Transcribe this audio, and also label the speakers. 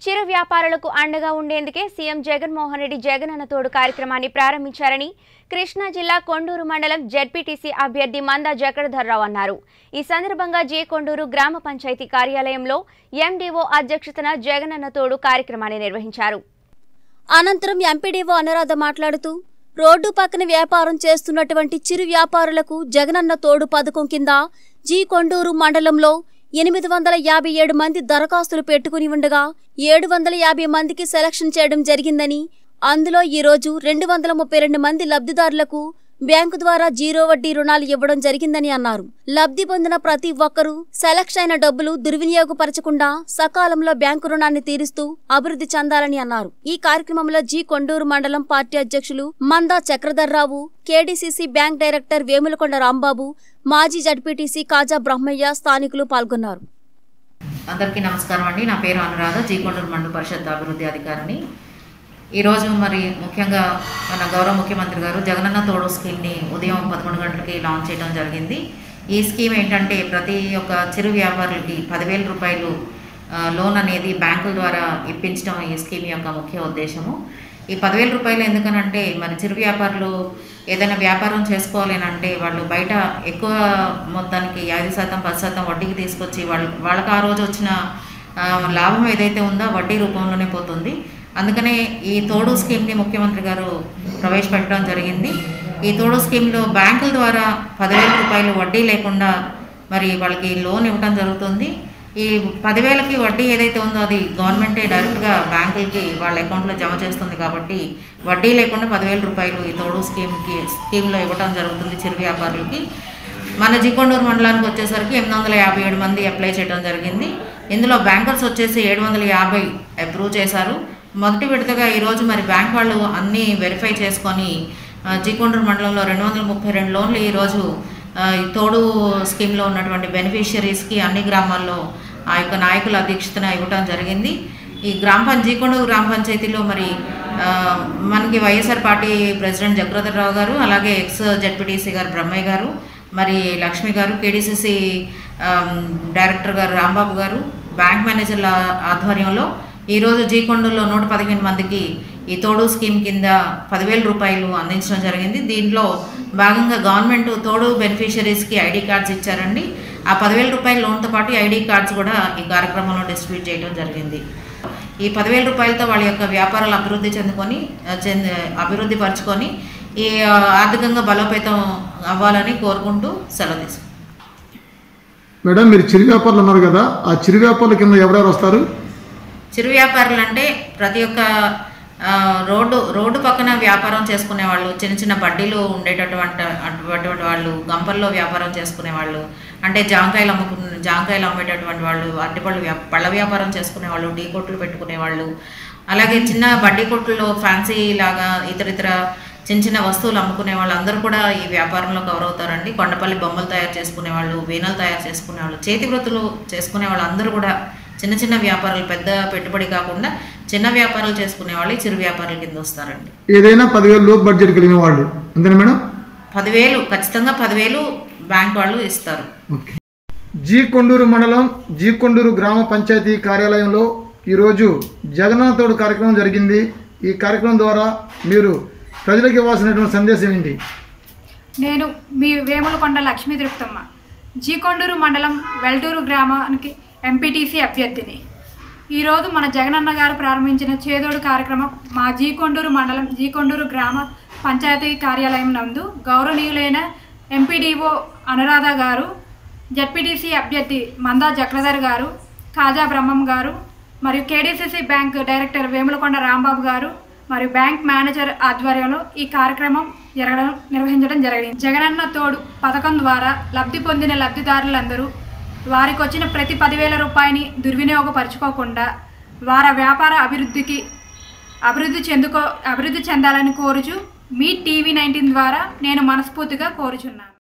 Speaker 1: చిరు వ్యాపారులకు అండగా ఉండేందుకే సీఎం జగన్మోహన్ రెడ్డి జగనన్న తోడు కార్యక్రమాన్ని ప్రారంభించారని కృష్ణా జిల్లా కొండూరు మండలం జెడ్పీటీసీ అభ్యర్థి మందా జగడధర్రావు అన్నారు ఈ సందర్భంగా జే కొండూరు గ్రామ పంచాయతీ కార్యాలయంలో ఎండీఓ అధ్యక్షతన జగనన్న తోడు కార్యక్రమాన్ని నిర్వహించారు
Speaker 2: అనంతరం ఎంపీడీఓ అనురాధ మాట్లాడుతూ రోడ్డు పక్కన వ్యాపారం చేస్తున్నటువంటి చిరు వ్యాపారులకు జగనన్న తోడు పథకం కింద జీ కొండూరు మండలంలో ఎనిమిది వందల యాభై ఏడు మంది దరఖాస్తులు పెట్టుకుని ఉండగా ఏడు వందల యాభై మందికి సెలక్షన్ చేయడం జరిగిందని అందులో ఈరోజు రెండు వందల ముప్పై రెండు మంది లబ్ధిదారులకు బ్యాంకు ద్వారా జీరో వడ్డీ రుణాలు ఇవ్వడం జరిగిందని అన్నారు లబ్ధి పొందిన ప్రతి ఒక్కరూ సెలక్షన్ అయిన డబ్బులు దుర్వినియోగపరచకుండా సకాలంలో బ్యాంకు రుణాన్ని తీరుస్తూ అభివృద్ధి చెందాలని అన్నారు ఈ కార్యక్రమంలో జి కొండూరు మండలం పార్టీ అధ్యక్షులు Manda Chakradharrao KDCC bank director Vemulakonda Rambabu మాజీ జడ్పీటీసీ కాజా బ్రహ్మయ్య స్థానికులు పాల్గొన్నారు
Speaker 3: అందరికీ నమస్కారం అండి నా పేరు అనురాధ జీకొండూరు మండల పరిషత్ అభివృద్ధి అధికారిని ఈరోజు మరి ముఖ్యంగా మన గౌరవ ముఖ్యమంత్రి గారు జగనన్న తోడు స్కీమ్ని ఉదయం పదకొండు గంటలకి లాంచ్ చేయడం జరిగింది ఈ స్కీమ్ ఏంటంటే ప్రతి ఒక్క చిరు వ్యాపారులకి పదివేల రూపాయలు ఆ, లోన్ అనేది బ్యాంకుల ద్వారా ఇప్పించడం ఈ స్కీమ్ యొక్క ముఖ్య ఉద్దేశము ఈ పదివేల రూపాయలు ఎందుకనంటే మరి చిరు వ్యాపారులు ఏదైనా వ్యాపారం చేసుకోవాలి అని అంటే వాళ్ళు బయట ఎక్కువ మొత్తానికి ఐదు శాతం పది శాతం వడ్డీకి తీసుకొచ్చి వాళ్ళు వాళ్ళకి ఆ రోజు వచ్చిన ఆ, లాభం ఏదైతే ఉందో వడ్డీ రూపంలోనే పోతుంది అందుకనే ఈ తోడు స్కీమ్ని ముఖ్యమంత్రి గారు ప్రవేశపెట్టడం జరిగింది ఈ తోడు స్కీమ్లో బ్యాంకుల ద్వారా పదివేల రూపాయలు వడ్డీ లేకుండా మరి వాళ్ళకి లోన్ ఇవ్వడం జరుగుతుంది ఈ పదివేలకి వడ్డీ ఏదైతే ఉందో అది గవర్నమెంటే డైరెక్ట్గా బ్యాంకులకి వాళ్ళ అకౌంట్లో జమ చేస్తుంది కాబట్టి వడ్డీ లేకుండా పదివేల రూపాయలు ఈ తోడు స్కీమ్కి స్కీమ్లో ఇవ్వడం జరుగుతుంది చిరు వ్యాపారులకి మన జికొండూరు మండలానికి వచ్చేసరికి ఎనిమిది వందల యాభై ఏడు మంది అప్లై చేయడం జరిగింది ఇందులో బ్యాంకర్స్ వచ్చేసి ఏడు వందల యాభై అప్రూవ్ చేశారు మొదటి విడతగా ఈరోజు మరి బ్యాంక్ వాళ్ళు అన్నీ వెరిఫై చేసుకొని ఆ, జికొండూరు మండలంలో రెండు వందల ముప్పై రెండు లోన్లు ఈరోజు ఆ, ఈ తోడు స్కీమ్లో ఉన్నటువంటి బెనిఫిషియరీస్కి అన్ని గ్రామాల్లో ఆ యొక్క నాయకుల అధ్యక్షతన ఇవ్వడం జరిగింది ఈ గ్రామ పంచ జీకొండూరు గ్రామ పంచాయతీలో మరి ఆ, మనకి వైఎస్ఆర్ పార్టీ ప్రెసిడెంట్ జగరథరావు గారు అలాగే ఎక్స్ జడ్పీటీసీ గారు బ్రహ్మయ్య గారు మరి లక్ష్మి గారు కేడీసీసీ డైరెక్టర్ గారు రాంబాబు గారు బ్యాంక్ మేనేజర్ల ఆధ్వర్యంలో ఈరోజు జీకొండలో నూట పదిహేను మందికి ఈ తోడు స్కీమ్ కింద పదివేల రూపాయలు అందించడం జరిగింది దీంట్లో భాగంగా గవర్నమెంట్ తోడు బెనిఫిషరీస్కి ఐడి కార్డ్స్ ఇచ్చారండి ఆ పదివేల రూపాయల లోన్తో పాటు ఐడి కార్డ్స్ కూడా ఈ కార్యక్రమంలో డిస్ట్రిబ్యూట్ చేయడం జరిగింది ఈ పదివేల రూపాయలతో వాళ్ళ యొక్క వ్యాపారాలు అభివృద్ధి చెందుకొని ఆ, చెంద అభివృద్ధి పరుచుకొని ఈ ఆ, ఆర్థికంగా బలోపేతం అవ్వాలని కోరుకుంటూ సెలవు తీసుకుంటాం
Speaker 4: మేడం మీరు చిరు వ్యాపారులు ఉన్నారు కదా ఆ చిరు వ్యాపారుల కింద ఎవరెవరు వస్తారు
Speaker 3: చిరు వ్యాపారులు అంటే ప్రతి ఒక్క ఆ, రోడ్డు రోడ్డు పక్కన వ్యాపారం చేసుకునే వాళ్ళు చిన్న చిన్న బడ్డీలు ఉండేటటువంటి అటువంటి వాళ్ళు గంపల్లో వ్యాపారం చేసుకునే వాళ్ళు అంటే జాంకాయలు అమ్ముకునే జాంకాయలు అమ్మేటటువంటి వాళ్ళు అరటిపళ్ళు వ్యా పళ్ళ వ్యాపారం చేసుకునే వాళ్ళు టీ కొట్లు పెట్టుకునే వాళ్ళు అలాగే చిన్న బడ్డీ కొట్టుల్లో ఫ్యాన్సీ లాగా ఇతర ఇతర చిన్న చిన్న వస్తువులు అమ్ముకునే వాళ్ళు అందరూ కూడా ఈ వ్యాపారంలో కవర్ అవుతారండి కొండపల్లి బొమ్మలు తయారు చేసుకునే వాళ్ళు వీణలు తయారు చేసుకునే వాళ్ళు చేతి వృత్తులు చేసుకునే వాళ్ళు అందరూ కూడా చిన్న చిన్న వ్యాపారాలు పెద్ద పెట్టుబడి కాకుండా చిన్న వ్యాపారాలు చేసుకునే వాళ్ళు ఈ చిరు వ్యాపారాల కింద వస్తారండి
Speaker 4: ఏదైనా పదివేలు లోపు బడ్జెట్ కలిగిన వాళ్ళు అంతేనా మేడం
Speaker 3: పదివేలు ఖచ్చితంగా పదివేలు బ్యాంక్ వాళ్ళు ఇస్తారు
Speaker 4: ఓకే జీ కొండూరు మండలం జీ కొండూరు గ్రామ పంచాయతీ కార్యాలయంలో ఈరోజు జగన్నాథ తోడు కార్యక్రమం జరిగింది ఈ కార్యక్రమం ద్వారా మీరు ప్రజలకు ఇవ్వాల్సినటువంటి సందేశం ఏంటి
Speaker 5: నేను మీ వేములకొండ లక్ష్మీ తిరుపతమ్మ జీకొండూరు మండలం వెల్టూరు గ్రామానికి ఎంపీటీసీ అభ్యర్థిని ఈరోజు మన జగనన్న గారు ప్రారంభించిన చేదోడు కార్యక్రమం మా జీకొండూరు మండలం జీకొండూరు గ్రామ పంచాయతీ కార్యాలయం నందు గౌరవనీయులైన ఎంపీడీఓ అనురాధ గారు జడ్పీటీసీ అభ్యర్థి మందా జక్రధర్ గారు కాజా బ్రహ్మం గారు మరియు KDCC bank director Vemulakonda Rambabu గారు మరియు బ్యాంక్ మేనేజర్ ఆధ్వర్యంలో ఈ కార్యక్రమం జరగడం నిర్వహించడం జరిగింది జగనన్న తోడు పథకం ద్వారా లబ్ధి పొందిన లబ్ధిదారులందరూ వారికి వచ్చిన ప్రతి పదివేల రూపాయని దుర్వినియోగపరచుకోకుండా వారి వ్యాపార అభివృద్ధికి అభివృద్ధి చెందుకో అభివృద్ధి చెందాలని కోరుచు మీ టీవీ నైన్టీన్ ద్వారా నేను మనస్ఫూర్తిగా కోరుచున్నాను